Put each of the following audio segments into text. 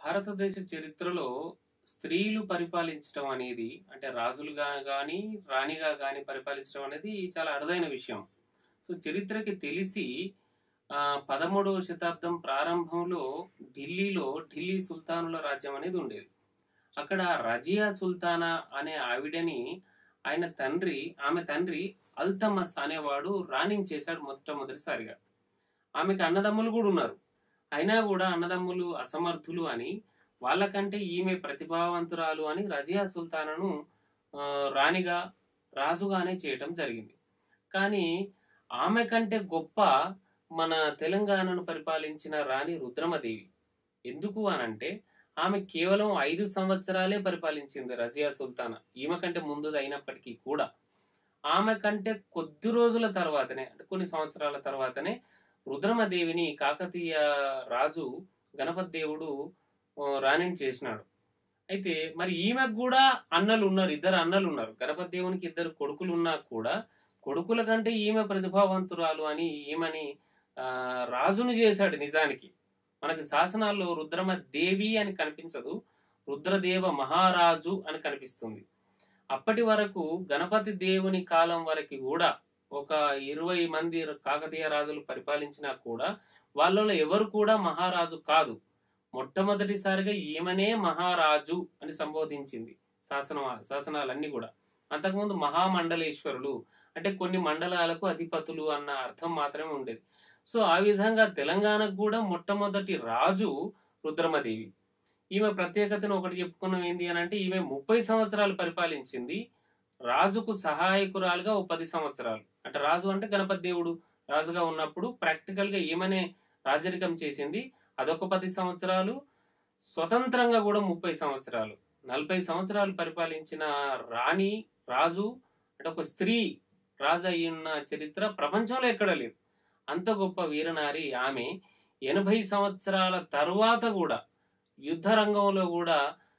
భారతదేశ చరిత్రలో స్త్రీలు పరిపాలించడం అనేది అంటే రాజులుగా గాని రాణిగా గాని పరిపాలించడం అనేది చాలా అరుదైన విషయం సో చరిత్రకి తెలిసి ఆ పదమూడవ శతాబ్దం ప్రారంభంలో ఢిల్లీలో ఢిల్లీ సుల్తానుల రాజ్యం అనేది ఉండేది అక్కడ రజియా సుల్తానా అనే ఆవిడని ఆయన తండ్రి ఆమె తండ్రి అల్తమస్ అనేవాడు రాణించేశాడు మొట్టమొదటిసారిగా ఆమెకి అన్నదమ్ములు కూడా ఉన్నారు అయినా కూడా అన్నదమ్ములు అసమర్థులు అని వాళ్ళకంటే ఈమె ప్రతిభావంతురాలు అని రజియా సుల్తానను ఆ, రాణిగా రాజుగానే చేయటం జరిగింది కానీ ఆమె కంటే గొప్ప మన తెలంగాణను పరిపాలించిన రాణి రుద్రమదేవి ఎందుకు అనంటే ఆమె కేవలం ఐదు సంవత్సరాలే పరిపాలించింది రజియా సుల్తానా ఈమె కంటే ముందుది అయినప్పటికీ కూడా ఆమె కంటే కొద్ది రోజుల తర్వాతనే అంటే కొన్ని సంవత్సరాల తర్వాతనే రుద్రమదేవిని కాకతీయ రాజు గణపతి దేవుడు ఆ, రాణిని చేసినాడు అయితే మరి ఈమెకు కూడా అన్నలు ఉన్నారు ఇద్దరు అన్నలు ఉన్నారు గణపతి దేవునికి ఇద్దరు కొడుకులు ఉన్నా కూడా కొడుకుల కంటే ఈమె ప్రతిభావంతురాలు అని ఈమెని ఆ, రాజును చేశాడు నిజానికి మనకి శాసనాల్లో రుద్రమ దేవి అని కనిపించదు రుద్రదేవ మహారాజు అని కనిపిస్తుంది అప్పటి వరకు గణపతి దేవుని కాలం వరకు కూడా ఒక ఇరవై మంది కాకతీయ రాజులు పరిపాలించినా కూడా వాళ్ళలో ఎవరు కూడా మహారాజు కాదు మొట్టమొదటిసారిగా ఈమెనే మహారాజు అని సంబోధించింది శాసన శాసనాలన్నీ కూడా అంతకుముందు మహామండలేశ్వరులు అంటే కొన్ని మండలాలకు అధిపతులు అన్న అర్థం మాత్రమే ఉండేది సో ఆ విధంగా తెలంగాణకు కూడా మొట్టమొదటి రాజు రుద్రమదేవి ఈమె ప్రత్యేకతను ఒకటి చెప్పుకున్నాం ఏంది అని అంటే ఈమె ముప్పై సంవత్సరాలు పరిపాలించింది రాజుకు సహాయకురాలుగా ఓ పది సంవత్సరాలు అంటే రాజు అంటే గణపతి దేవుడు రాజుగా ఉన్నప్పుడు ప్రాక్టికల్ గా ఈమెనే రాజరికం చేసింది అదొక పది సంవత్సరాలు స్వతంత్రంగా కూడా ముప్పై సంవత్సరాలు నలభై సంవత్సరాలు పరిపాలించిన రాణి రాజు అంటే ఒక స్త్రీ రాజు అయ్యున్న చరిత్ర ప్రపంచంలో ఎక్కడ లేదు అంత గొప్ప వీరనారి ఆమె ఎనభై సంవత్సరాల తరువాత కూడా యుద్ధ రంగంలో కూడా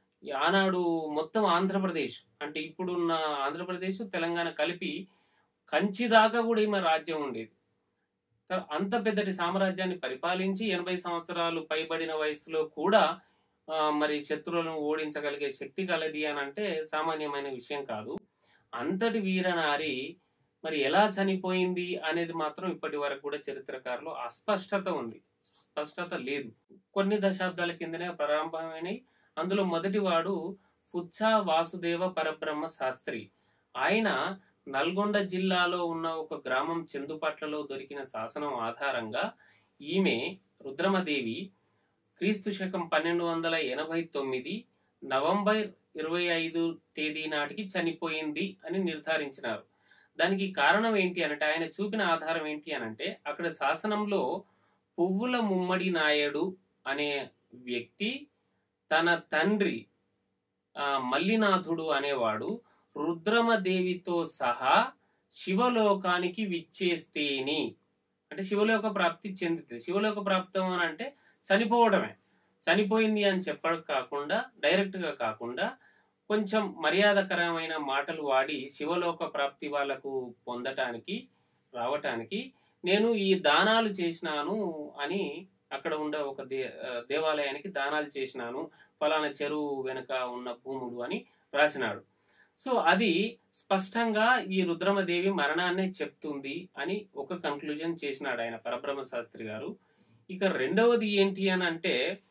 ఆనాడు మొత్తం ఆంధ్రప్రదేశ్ అంటే ఇప్పుడున్న ఆంధ్రప్రదేశ్ తెలంగాణ కలిపి కంచి దాకా కూడా ఈమె రాజ్యం ఉండేది త- అంత పెద్దటి సామ్రాజ్యాన్ని పరిపాలించి ఎనభై సంవత్సరాలు పైబడిన వయసులో కూడా ఆ, మరి శత్రువులను ఓడించగలిగే శక్తి కలది అని అంటే సామాన్యమైన విషయం కాదు అంతటి వీరనారి మరి ఎలా చనిపోయింది అనేది మాత్రం ఇప్పటి వరకు కూడా చరిత్రకారులు అస్పష్టత ఉంది స్పష్టత లేదు కొన్ని దశాబ్దాల కిందనే ప్రారంభమైనవి అందులో మొదటి వాడు పుచ్చా వాసుదేవ పరబ్రహ్మ శాస్త్రి ఆయన నల్గొండ జిల్లాలో ఉన్న ఒక గ్రామం చెందుపట్లలో దొరికిన శాసనం ఆధారంగా ఈమె రుద్రమదేవి క్రీస్తు శకం పన్నెండు వందల ఎనభై తొమ్మిది నవంబర్ ఇరవై ఐదు తేదీ నాటికి చనిపోయింది అని నిర్ధారించినారు దానికి కారణం ఏంటి అనంటే ఆయన చూపిన ఆధారం ఏంటి అనంటే అక్కడ శాసనంలో పువ్వుల ముమ్మడి నాయుడు అనే వ్యక్తి తన తండ్రి ఆ, మల్లినాథుడు అనేవాడు రుద్రమదేవితో సహా శివలోకానికి విచ్చేస్తేని అంటే శివలోక ప్రాప్తి చెందితే శివలోక ప్రాప్తం అని అంటే చనిపోవడమే చనిపోయింది అని చెప్పడం కాకుండా డైరెక్ట్ గా కాకుండా కొంచెం మర్యాదకరమైన మాటలు వాడి శివలోక ప్రాప్తి వాళ్ళకు పొందటానికి రావటానికి నేను ఈ దానాలు చేసినాను అని అక్కడ ఉండే ఒక దే ఆ, దేవాలయానికి దానాలు చేసినాను ఫలానా చెరువు వెనుక ఉన్న భూములు అని రాసినాడు సో అది స్పష్టంగా ఈ రుద్రమదేవి మరణాన్నే చెప్తుంది అని ఒక కన్క్లూజన్ చేసినాడు ఆయన పరబ్రహ్మ శాస్త్రి గారు ఇక రెండవది ఏంటి అని అంటే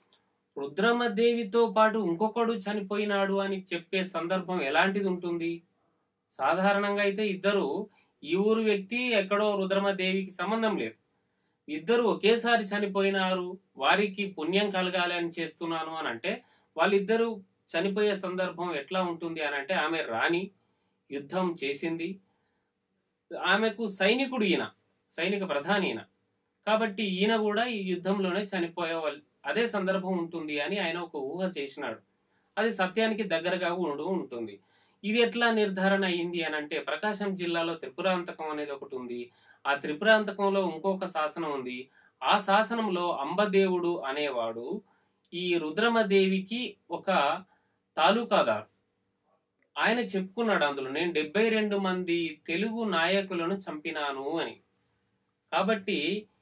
రుద్రమదేవితో పాటు ఇంకొకడు చనిపోయినాడు అని చెప్పే సందర్భం ఎలాంటిది ఉంటుంది సాధారణంగా అయితే ఇద్దరు ఈ ఊరు వ్యక్తి ఎక్కడో రుద్రమదేవికి సంబంధం లేదు ఇద్దరు ఒకేసారి చనిపోయినారు వారికి పుణ్యం కలగాలి అని చేస్తున్నాను అని అంటే వాళ్ళిద్దరూ చనిపోయే సందర్భం ఎట్లా ఉంటుంది అని అంటే ఆమె రాణి యుద్ధం చేసింది ఆమెకు సైనికుడు ఈయన సైనిక ప్రధాని ఈయన కాబట్టి ఈయన కూడా ఈ యుద్ధంలోనే చనిపోయే వాళ్ళు అదే సందర్భం ఉంటుంది అని ఆయన ఒక ఊహ చేసినాడు అది సత్యానికి దగ్గరగా ఉండు ఉంటుంది ఇది ఎట్లా నిర్ధారణ అయింది అని అంటే ప్రకాశం జిల్లాలో త్రిపురాంతకం అనేది ఒకటి ఉంది ఆ త్రిపురాంతకంలో ఇంకొక శాసనం ఉంది ఆ శాసనంలో అంబదేవుడు అనేవాడు ఈ రుద్రమదేవికి ఒక తాలూకాదారు ఆయన చెప్పుకున్నాడు అందులో నేను డెబ్బై రెండు మంది తెలుగు నాయకులను చంపినాను అని కాబట్టి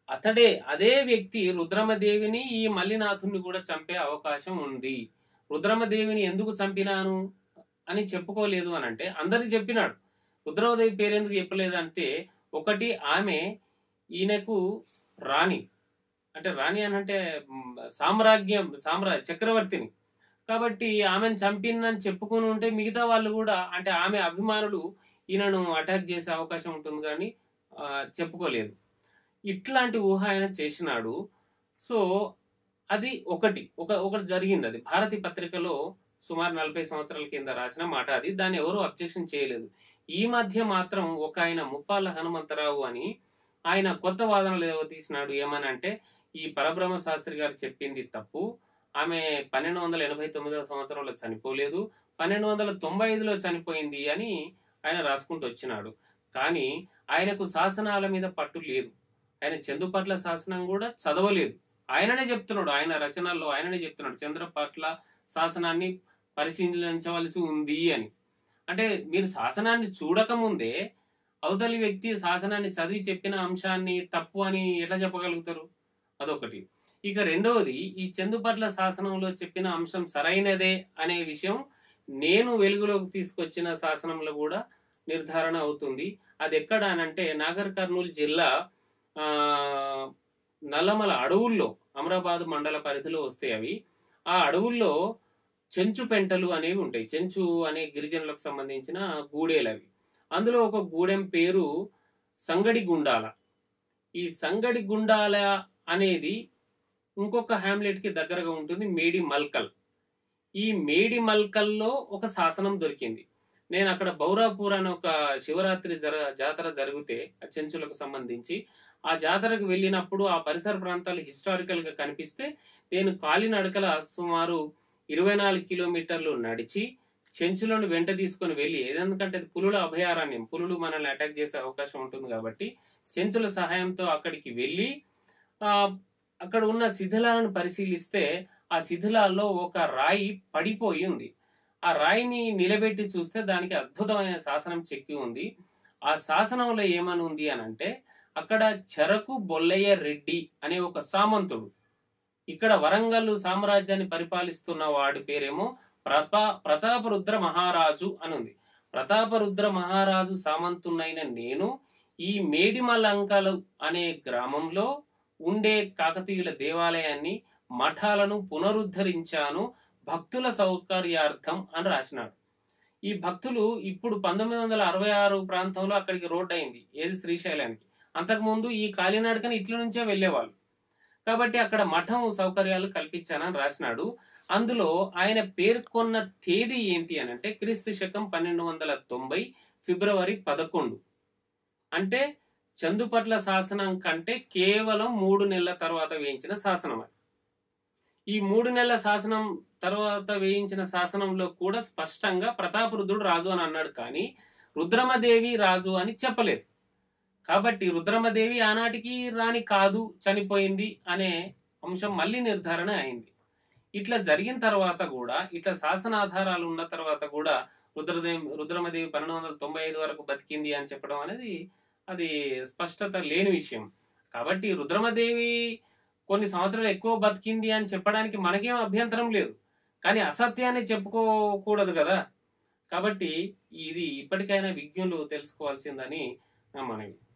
అతడే అదే వ్యక్తి రుద్రమదేవిని ఈ మల్లినాథుని కూడా చంపే అవకాశం ఉంది రుద్రమదేవిని ఎందుకు చంపినాను అని చెప్పుకోలేదు అని అంటే అందరికి చెప్పినాడు రుద్రమదేవి పేరు ఎందుకు చెప్పలేదు అంటే ఒకటి ఆమె ఈయనకు రాణి అంటే రాణి అని అంటే మ్, సామ్రాజ్యం సామ్రా చక్రవర్తిని కాబట్టి ఆమెను చంపినని చెప్పుకొని ఉంటే మిగతా వాళ్ళు కూడా అంటే ఆమె అభిమానులు ఈయనను అటాక్ చేసే అవకాశం ఉంటుంది కానీ ఆ, చెప్పుకోలేదు ఇట్లాంటి ఊహ ఆయన చేసినాడు సో అది ఒకటి ఒక ఒకటి జరిగింది అది భారతి పత్రికలో సుమారు నలభై సంవత్సరాల కింద రాసిన మాట అది దాన్ని ఎవరు అబ్జెక్షన్ చేయలేదు ఈ మధ్య మాత్రం ఒక ఆయన ముప్పాల హనుమంతరావు అని ఆయన కొత్త వాదనలు ఏవో తీసినాడు ఏమని అంటే ఈ పరబ్రహ్మ శాస్త్రి గారు చెప్పింది తప్పు ఆమె పన్నెండు వందల ఎనభై తొమ్మిదవ సంవత్సరంలో చనిపోలేదు పన్నెండు వందల తొంభై ఐదులో చనిపోయింది అని ఆయన రాసుకుంటూ వచ్చినాడు కానీ ఆయనకు శాసనాల మీద పట్టు లేదు ఆయన చందుపట్ల శాసనం కూడా చదవలేదు ఆయననే చెప్తున్నాడు ఆయన రచనల్లో ఆయననే చెప్తున్నాడు చంద్రపట్ల శాసనాన్ని పరిశీలించవలసి ఉంది అని అంటే మీరు శాసనాన్ని చూడకముందే అవతలి వ్యక్తి శాసనాన్ని చదివి చెప్పిన అంశాన్ని తప్పు అని ఎట్లా చెప్పగలుగుతారు అదొకటి ఇక రెండవది ఈ చందుపట్ల శాసనంలో చెప్పిన అంశం సరైనదే అనే విషయం నేను వెలుగులోకి తీసుకొచ్చిన శాసనంలో కూడా నిర్ధారణ అవుతుంది అది ఎక్కడ అనంటే నాగర్ కర్నూలు జిల్లా ఆ నల్లమల అడవుల్లో అమరాబాద్ మండల పరిధిలో వస్తాయి అవి ఆ అడవుల్లో చెంచు పెంటలు అనేవి ఉంటాయి చెంచు అనే గిరిజనులకు సంబంధించిన గూడేలు అవి అందులో ఒక గూడెం పేరు సంగడి గుండాల ఈ సంగడి గుండాల అనేది ఇంకొక హ్యామ్లెట్ కి దగ్గరగా ఉంటుంది మేడి మల్కల్ ఈ మేడి మల్కల్లో ఒక శాసనం దొరికింది నేను అక్కడ బౌరాపూర్ అనే ఒక శివరాత్రి జర జాతర జరిగితే ఆ చెంచులకు సంబంధించి ఆ జాతరకు వెళ్ళినప్పుడు ఆ పరిసర ప్రాంతాలు హిస్టారికల్ గా కనిపిస్తే నేను కాలినడకల సుమారు ఇరవై నాలుగు కిలోమీటర్లు నడిచి చెంచులను వెంట తీసుకొని వెళ్ళి ఎందుకంటే అది పులుల అభయారణ్యం పులులు మనల్ని అటాక్ చేసే అవకాశం ఉంటుంది కాబట్టి చెంచుల సహాయంతో అక్కడికి వెళ్ళి ఆ అక్కడ ఉన్న శిథిలాలను పరిశీలిస్తే ఆ శిథిలాల్లో ఒక రాయి పడిపోయి ఉంది ఆ రాయిని నిలబెట్టి చూస్తే దానికి అద్భుతమైన శాసనం చెక్కి ఉంది ఆ శాసనంలో ఏమని ఉంది అని అంటే అక్కడ చెరకు బొల్లయ్య రెడ్డి అనే ఒక సామంతుడు ఇక్కడ వరంగల్ సామ్రాజ్యాన్ని పరిపాలిస్తున్న వాడి పేరేమో ప్రపా ప్రతాపరుద్ర మహారాజు అని ఉంది ప్రతాపరుద్ర మహారాజు సామంతునైన నేను ఈ మేడిమలంకలు అనే గ్రామంలో ఉండే కాకతీయుల దేవాలయాన్ని మఠాలను పునరుద్ధరించాను భక్తుల సౌకర్యార్థం అని రాసినాడు ఈ భక్తులు ఇప్పుడు పంతొమ్మిది వందల అరవై ఆరు ప్రాంతంలో అక్కడికి రోడ్ అయింది ఏది శ్రీశైలానికి అంతకుముందు ఈ కాలినాడకని ఇట్ల నుంచే వెళ్ళేవాళ్ళు కాబట్టి అక్కడ మఠం సౌకర్యాలు కల్పించానని రాసినాడు అందులో ఆయన పేర్కొన్న తేదీ ఏంటి అని అంటే క్రీస్తు శకం పన్నెండు వందల తొంభై ఫిబ్రవరి పదకొండు అంటే చందుపట్ల శాసనం కంటే కేవలం మూడు నెలల తర్వాత వేయించిన శాసనం అది ఈ మూడు నెలల శాసనం తర్వాత వేయించిన శాసనంలో కూడా స్పష్టంగా ప్రతాపరుద్రుడు రాజు అని అన్నాడు కానీ రుద్రమదేవి రాజు అని చెప్పలేదు కాబట్టి రుద్రమదేవి ఆనాటికి రాణి కాదు చనిపోయింది అనే అంశం మళ్ళీ నిర్ధారణ అయింది ఇట్లా జరిగిన తర్వాత కూడా ఇట్లా శాసనాధారాలు ఉన్న తర్వాత కూడా రుద్రదేవి రుద్రమదేవి పన్నెండు వందల తొంభై ఐదు వరకు బతికింది అని చెప్పడం అనేది అది స్పష్టత లేని విషయం కాబట్టి రుద్రమదేవి కొన్ని సంవత్సరాలు ఎక్కువ బతికింది అని చెప్పడానికి మనకేం అభ్యంతరం లేదు కానీ అసత్యాన్ని చెప్పుకోకూడదు కదా కాబట్టి ఇది ఇప్పటికైనా విజ్ఞులు తెలుసుకోవాల్సిందని నా మనవి